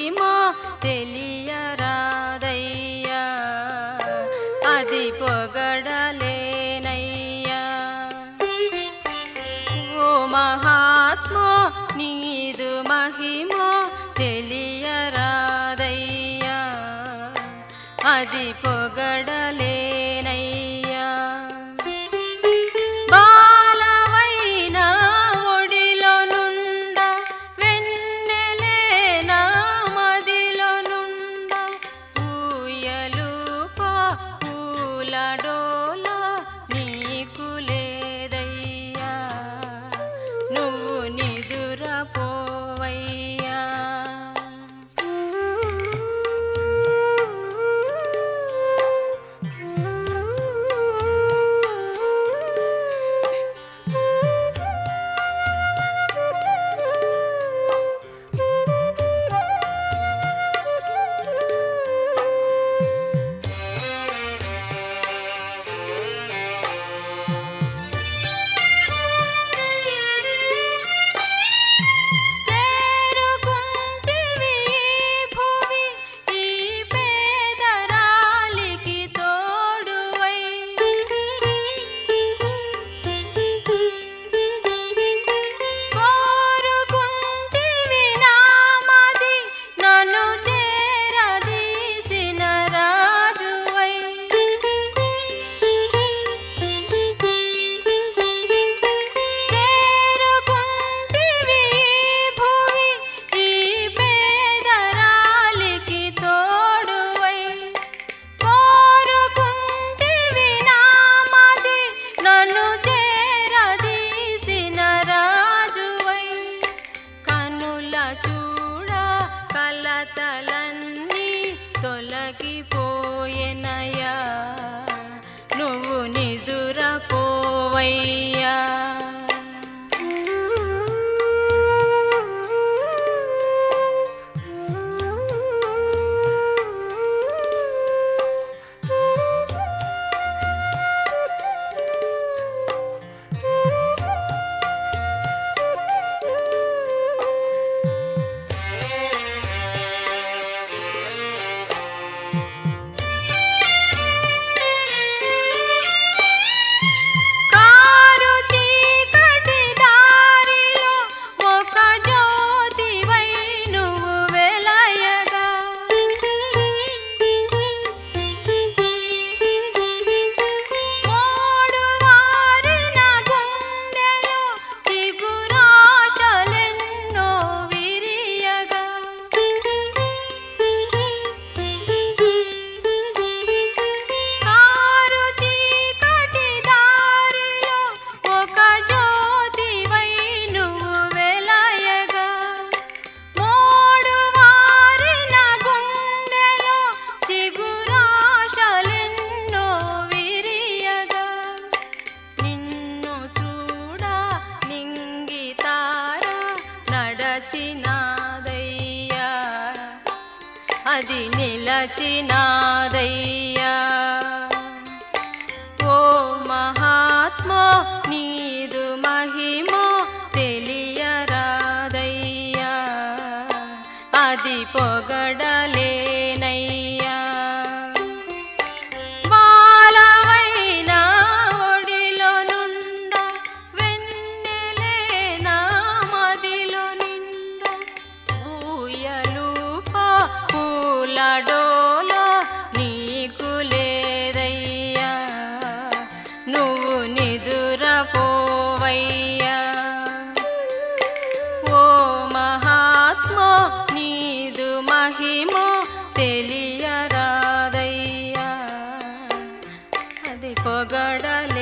మహిమ తెలియరాదయ్యా అది పొగడలేనయ్యా ఓ మహాత్మా నీదు మహిమ తెలియరాదయ్యా అది పొగడలేనయ్యా బాలవైన ఒడిలో నుండ వెన్నెలేన మదిలో నుండ ఊయలు పూలడోల నీకు లేదయ్యా నువ్వు నిదురపోవయ్యా చేరుకుంటివి భువి ఈ పేదరాలికి తోడువై కోరుకుంటివి నామది నన్ను చేరదీసిన రాజువై చేరుకుంటివి భువి ఈ పేదరాలికి తోడువై కోరుకుంటివి నామది నన్ను చేరదీసిన రాజువై కనుల చూడ కలతలన్నీ తొలగిపోయెనయా నువ్వు నిదురపోవయ్యా కారు చీకటి దారిలో ఒక జ్యోతివై నువ్వు వెలయగా మోడు వారిన గుండెలో చిగురాశలెన్నో విరియగా కారు చీకటి దారిలో ఒక జ్యోతివై నువ్వు వెలయగా మోడు వారిన గుండెలో చిగురాశలెన్నో విరియగా నిన్ను చూడ నింగితార నడచినాదయ్యా అది నిలచినాదయ్యా ఓ మహాత్మా నీదు మహిమ తెలియరాదయ్యా అది పొగడలేనయ్యా బాలవైన ఒడిలో నుండ వెన్నెలేన మదిలో నిండ ఊయలు పూలడోలో నీకు లేదయ్యా నువ్వు నిదురపోవయ్యా ఓ మహాత్మా నీదు మహిమ తెలియరాదయ్యా అది పొగడలే